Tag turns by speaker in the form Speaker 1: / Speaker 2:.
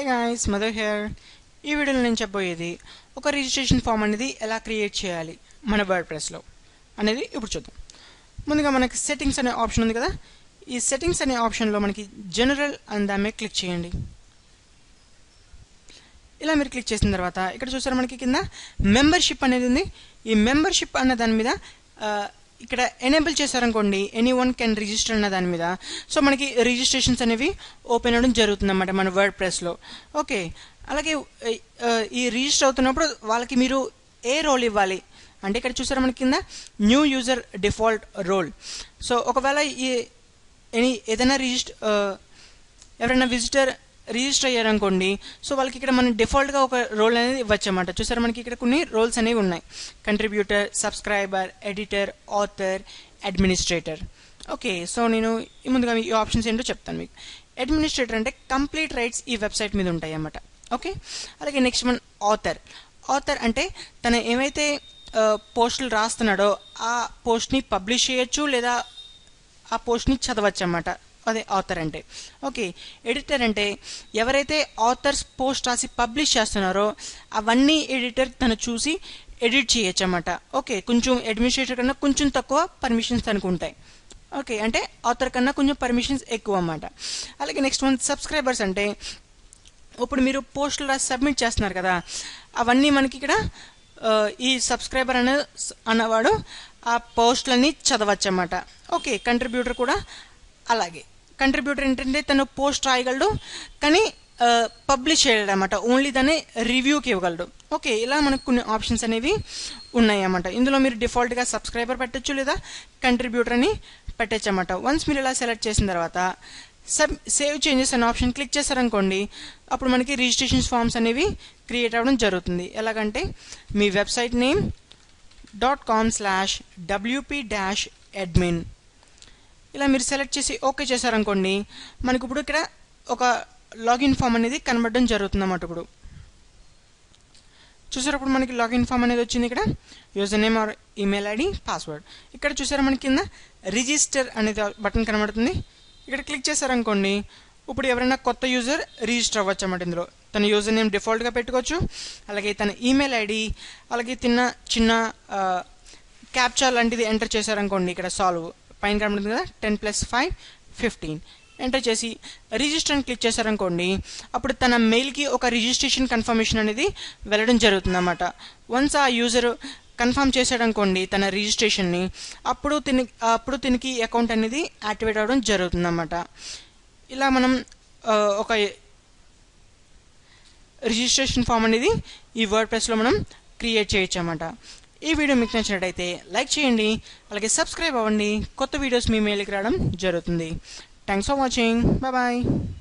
Speaker 1: guys mother here ఈ వీడియోలో నేను చెప్పబోయేది ఒక రిజిస్ట్రేషన్ ఫామ్ అనేది ఎలా క్రియేట్ చేయాలి మన వర్డ్ ప్రెస్లో అనేది ఇప్పుడు చూద్దాం ముందుగా మనకి సెట్టింగ్స్ అనే ఆప్షన్ ఉంది కదా ఈ సెట్టింగ్స్ అనే ఆప్షన్లో మనకి జనరల్ అని దాని మీద క్లిక్ చేయండి ఇలా మీరు క్లిక్ చేసిన తర్వాత ఇక్కడ చూసారా మనకి కింద మెంబర్షిప్ అనేది ఉంది ఈ మెంబర్షిప్ అన్న దాని మీద ఆ, ఇక్కడ ఎనేబుల్ చేశారనుకోండి ఎనీ వన్ కెన్ రిజిస్టర్ అన్న దాని మీద సో మనకి రిజిస్ట్రేషన్స్ అనేవి ఓపెన్ అవ్వడం జరుగుతుంది అన్నమాట మన వర్డ్ ప్రెస్లో ఓకే అలాగే ఆ, ఈ రిజిస్టర్ అవుతున్నప్పుడు వాళ్ళకి మీరు ఏ రోల్ ఇవ్వాలి అంటే ఇక్కడ చూసారా మనకి కింద new user default role so ఒకవేళ ఈ ఎనీ ఏదైనా రిజిస్టర్ ఎవరైనా విజిటర్ రిజిస్టర్ అయ్యారనుకోండి సో వాళ్ళకి ఇక్కడ మనం డిఫాల్ట్గా ఒక రోల్ అనేది ఇవ్వచ్చు అన్నమాట చూసారా మనకి ఇక్కడ కొన్ని రోల్స్ అనేవి ఉన్నాయి contributor subscriber editor author administrator okay so నేను ఈ ముందుగా ఈ ఆప్షన్స్ ఏంటో చెప్తాను మీకు అడ్మినిస్ట్రేటర్ అంటే కంప్లీట్ రైట్స్ ఈ వెబ్సైట్ మీద ఉంటాయి అన్నమాట ఓకే అలాగే నెక్స్ట్ మన ఆథర్ ఆథర్ అంటే తన ఏమైతే పోస్టులు రాస్తున్నాడో ఆ పోస్ట్ని పబ్లిష్ చేయొచ్చు లేదా ఆ పోస్ట్ని చదవచ్చు అన్నమాట అదే ఆథర్ అంటే ఓకే ఎడిటర్ అంటే ఎవరైతే ఆథర్స్ పోస్ట్ రాసి పబ్లిష్ చేస్తున్నారో అవన్నీ ఎడిటర్ తను చూసి ఎడిట్ చేయొచ్చు అన్నమాట ఓకే కొంచెం అడ్మినిస్ట్రేటర్ కన్నా కొంచెం తక్కువ పర్మిషన్స్ తనకు ఉంటాయి ఓకే అంటే ఆథర్ కన్నా కొంచెం పర్మిషన్స్ ఎక్కువ అన్నమాట అలాగే నెక్స్ట్ వన్ సబ్స్క్రైబర్స్ అంటే ఇప్పుడు మీరు పోస్టులు రాసి సబ్మిట్ చేస్తున్నారు కదా అవన్నీ మనకి ఇక్కడ ఆ, ఈ సబ్స్క్రైబర్ అనే అన్నవాడు ఆ పోస్టులన్నీ చదవచ్చు అన్నమాట ఓకే కంట్రిబ్యూటర్ కూడా అలాగే కంట్రిబ్యూటర్ ఏంటంటే తను పోస్ట్ రాయగలడు కానీ పబ్లిష్ చేయలేడు అనమాట ఓన్లీ దాన్ని రివ్యూకి ఇవ్వగలడు ఓకే ఇలా మనకు కొన్ని ఆప్షన్స్ అనేవి ఉన్నాయి అన్నమాట ఇందులో మీరు డిఫాల్ట్గా సబ్స్క్రైబర్ పెట్టచ్చు లేదా కంట్రిబ్యూటర్ అని పెట్టచ్చు అన్నమాట వన్స్ మీరు ఇలా సెలెక్ట్ చేసిన తర్వాత సబ్ సేవ్ చేంజెస్ అనే ఆప్షన్ క్లిక్ చేశారనుకోండి అప్పుడు మనకి రిజిస్ట్రేషన్ ఫామ్స్ అనేవి క్రియేట్ అవ్వడం జరుగుతుంది ఎలాగంటే మీ website name dot com slash WP dash admin ఇలా మీరు సెలెక్ట్ చేసి ఓకే చేశారనుకోండి మనకి ఇప్పుడు ఇక్కడ ఒక లాగిన్ ఫామ్ అనేది కనబడడం జరుగుతుంది అన్నమాట ఇప్పుడు చూసారు ఇప్పుడు మనకి లాగిన్ ఫామ్ అనేది వచ్చింది ఇక్కడ username or email ID password ఇక్కడ చూసారా మనకి కింద రిజిస్టర్ అనేది బటన్ కనబడుతుంది ఇక్కడ క్లిక్ చేశారనుకోండి ఇప్పుడు ఎవరైనా కొత్త యూజర్ రిజిస్టర్ అవ్వచ్చు అన్నమాట ఇందులో తన యూజర్ నేమ్ డిఫాల్ట్గా పెట్టుకోవచ్చు అలాగే తన ఈమెయిల్ ఐడి అలాగే తిన్న చిన్న క్యాప్చా లాంటిది ఎంటర్ చేశారనుకోండి ఇక్కడ సాల్వ్ పైన కనబడుతుంది కదా ten plus five fifteen enter చేసి రిజిస్టర్ అని క్లిక్ చేశారనుకోండి అప్పుడు తన మెయిల్కి ఒక రిజిస్ట్రేషన్ కన్ఫర్మేషన్ అనేది వెళ్ళడం జరుగుతుంది అన్నమాట వన్స్ ఆ యూజర్ కన్ఫర్మ్ చేశాడనుకోండి తన రిజిస్ట్రేషన్ని అప్పుడు తిని అప్పుడు తినికి అకౌంట్ అనేది యాక్టివేట్ అవ్వడం జరుగుతుంది అన్నమాట ఇలా మనం ఆ, ఒక రిజిస్ట్రేషన్ ఫామ్ అనేది ఈ వర్డ్ ప్రెస్లో మనం క్రియేట్ చేయొచ్చు అన్నమాట ఈ వీడియో మీకు నచ్చినట్టయితే లైక్ చేయండి అలాగే సబ్స్క్రైబ్ అవ్వండి కొత్త వీడియోస్ మీ మెయిల్కి రావడం జరుగుతుంది thanks for watching bye bye